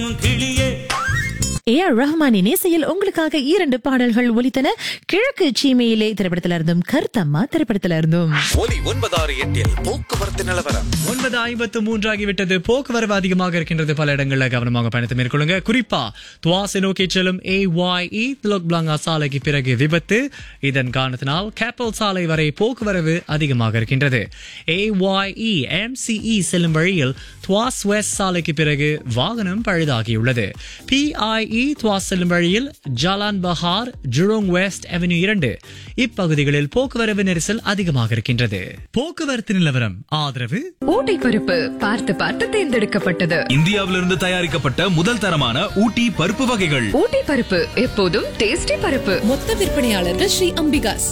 கொஞ்சமும் கிளியே A R ரஹ்மானின் இசையில் உங்களுக்காக இரண்டு பாடல்கள் ஒலித்தன கிழக்கு சீமையிலே திரைப்படத்தில இருந்தும் கருத்தம்மா திரைப்படத்தில இருந்தும் ஒலி ஒன்பதாறு எட்டில் போக்குவரத்து நிலவரம் ஒன்பது ஐம்பத்து மூன்றாகிவிட்டது போக்குவரவு அதிகமாக இருக்கின்றது பல இடங்களில் கவனமாக பயணத்தை மேற்கொள்ளுங்க குறிப்பா துவாசை நோக்கி செல்லும் ஏ ஒய் இ துலக் பிளாங்கா சாலைக்கு பிறகு விபத்து இதன் காரணத்தினால் கேப்பல் சாலை வரை போக்குவரவு அதிகமாக இருக்கின்றது ஏ ஒய் இ எம்சிஇ செல்லும் வழியில் துவாஸ் வெஸ்ட் சாலைக்கு பிறகு வாகனம் பழுதாகியுள்ளது பிஐஇ துவாஸ் செல்லும் வழியில் Jalan Bahar Jurong West Avenue இரண்டு இப்பகுதிகளில் போக்குவரவு நெரிசல் அதிகமாக இருக்கின்றது போக்குவரத்து நிலவரம் ஆதரவு ஊட்டி பருப்பு பார்த்து பார்த்து தேர்ந்தெடுக்கப்பட்டது இந்தியாவிலிருந்து தயாரிக்கப்பட்ட முதல் தரமான ஊட்டி பருப்பு வகைகள் ஊட்டி பருப்பு எப்போதும் டேஸ்டி பருப்பு மொத்த விற்பனையாளர்கள் ஸ்ரீ அம்பிகாஸ்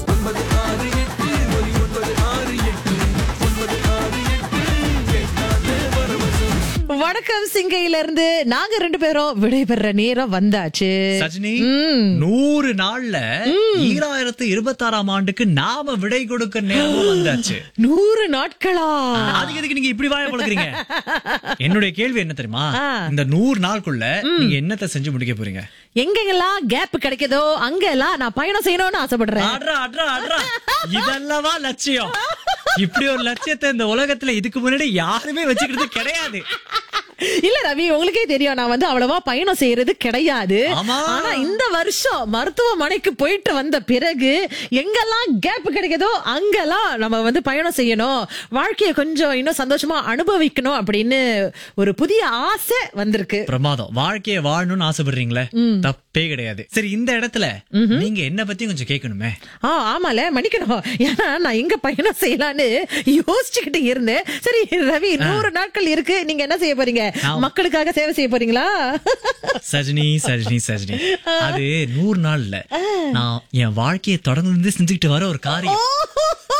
வணக்கம் சிங்கையில இருந்து நாங்க ரெண்டு பேரும் விடைபெற நேரம் வந்தாச்சு சஜினி நூறு நாள்ல ஈராயிரத்து இருபத்தாறாம் ஆண்டுக்கு நாம விடை கொடுக்க நேரம் வந்தாச்சு நூறு நாட்களா அதுக்கு எதுக்கு நீங்க இப்படி வாய பழக்கிறீங்க என்னுடைய கேள்வி என்ன தெரியுமா ஆ. இந்த நூறு நாளுக்குள்ள நீங்க என்னத்தை செஞ்சு முடிக்க போறீங்க எங்கெங்கெல்லாம் கேப் கிடைக்குதோ அங்கெல்லாம் நான் பயணம் செய்யணும்னு ஆசைப்படுறேன் அட்ரா அட்ரா அட்ரா இதல்லவா லட்சியம் இப்படி ஒரு லட்சியத்தை இந்த உலகத்துல இதுக்கு முன்னாடி யாருமே வச்சுக்கிறது கிடையாது இல்ல ரவி உங்களுக்கே தெரியும் நான் வந்து அவ்வளவா பயணம் செய்யறது கிடையாது ஆமா. ஆனா இந்த வருஷம் மருத்துவமனைக்கு போயிட்டு வந்த பிறகு எங்கெல்லாம் கேப் கிடைக்குதோ அங்கெல்லாம் நம்ம வந்து பயணம் செய்யணும் வாழ்க்கைய கொஞ்சம் இன்னும் சந்தோஷமா அனுபவிக்கணும் அப்படின்னு ஒரு புதிய ஆசை வந்திருக்கு பிரமாதம் வாழ்க்கைய வாழணும்னு ஆசைப்படுறீங்களே தப்பே கிடையாது சரி இந்த இடத்துல நீங்க என்ன பத்தி கொஞ்சம் கேட்கணுமே ஆ ஆமால மன்னிக்கணும் ஏன்னா நான் எங்க பயணம் செய்யலான்னு யோசிச்சுக்கிட்டு இருந்தேன் சரி ரவி நூறு நாட்கள் இருக்கு நீங்க என்ன செய்ய போறீங்க ஆமா. மக்களுக்காக சேவை செய்ய போறீங்களா சஜினி சஜினி சஜினி அது நூறு நாள்ல நான் என் வாழ்க்கையை தொடர்ந்து செஞ்சுக்கிட்டு வர ஒரு காரியம்